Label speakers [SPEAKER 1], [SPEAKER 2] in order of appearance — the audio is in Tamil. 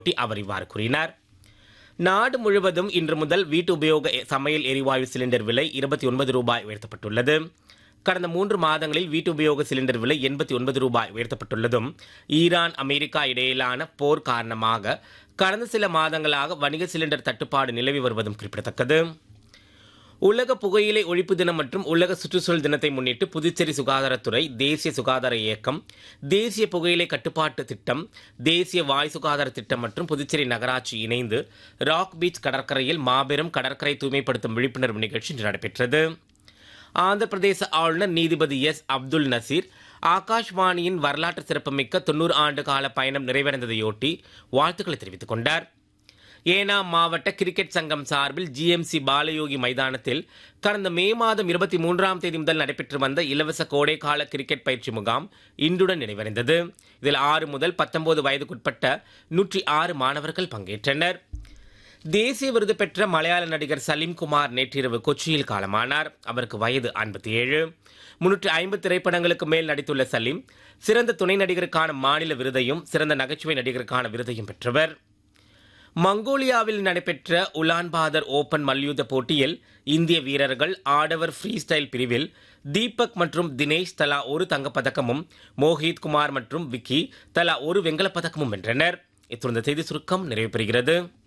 [SPEAKER 1] ஒட்டி அவர் இவ்வாறு கூறினார் நாடு முழுவதும் இன்று முதல் வீட்டு உபயோக எ- சமையல் எரிவாயு சிலிண்டர் விலை இருபத்தி ஒன்பது ரூபாய் உயர்த்தப்பட்டுள்ளது கடந்த மூன்று மாதங்களில் வீட்டு உபயோக சிலிண்டர் விலை எண்பத்தி ஒன்பது ரூபாய் உயர்த்தப்பட்டுள்ளதும் ஈரான் அமெரிக்கா இடையிலான போர் காரணமாக கடந்த சில மாதங்களாக வணிக சிலிண்டர் தட்டுப்பாடு நிலவி வருவதும் குறிப்பிடத்தக்கது உலக புகையிலை ஒழிப்பு தினம் மற்றும் உலக சுற்றுச்சூழல் தினத்தை முன்னிட்டு புதுச்சேரி சுகாதாரத்துறை தேசிய சுகாதார இயக்கம் தேசிய புகையிலை கட்டுப்பாட்டு திட்டம் தேசிய வாய் சுகாதார திட்டம் மற்றும் புதுச்சேரி நகராட்சி இணைந்து ராக் பீச் கடற்கரையில் மாபெரும் கடற்கரை தூய்மைப்படுத்தும் விழிப்புணர்வு நிகழ்ச்சி இன்று நடைபெற்றது ஆந்திர பிரதேச ஆளுநர் நீதிபதி எஸ் அப்துல் நசீர் ஆகாஷ்வாணியின் வரலாற்று சிறப்புமிக்க தொண்ணூறு ஆண்டு கால பயணம் நிறைவடைந்ததையொட்டி வாழ்த்துக்களை தெரிவித்துக் கொண்டார் ஏனாம் மாவட்ட கிரிக்கெட் சங்கம் சார்பில் ஜிஎம்சி பாலயோகி மைதானத்தில் கடந்த மே மாதம் இருபத்தி மூன்றாம் தேதி முதல் நடைபெற்று வந்த இலவச கோடைக்கால கிரிக்கெட் பயிற்சி முகாம் இன்றுடன் நிறைவடைந்தது இதில் ஆறு முதல் பத்தொன்பது வயதுக்குட்பட்ட நூற்றி ஆறு மாணவர்கள் பங்கேற்றனர் தேசிய விருது பெற்ற மலையாள நடிகர் சலீம்குமார் நேற்றிரவு கொச்சியில் காலமானார் அவருக்கு வயது ஐம்பத்தி ஏழு முன்னூற்றி ஐம்பது திரைப்படங்களுக்கு மேல் நடித்துள்ள சலீம் சிறந்த துணை நடிகருக்கான மாநில விருதையும் சிறந்த நகைச்சுவை நடிகருக்கான விருதையும் பெற்றவர் மங்கோலியாவில் நடைபெற்ற உலான்பாதர் ஓபன் மல்யுத்த போட்டியில் இந்திய வீரர்கள் ஆடவர் ஃப்ரீ ஸ்டைல் பிரிவில் தீபக் மற்றும் தினேஷ் தலா ஒரு தங்கப்பதக்கமும் மோஹித் குமார் மற்றும் விக்கி தலா ஒரு வெண்கலப் பதக்கமும் வென்றனர் இத்துடன் இந்த செய்தி சுருக்கம் நிறைவு பெறுகிறது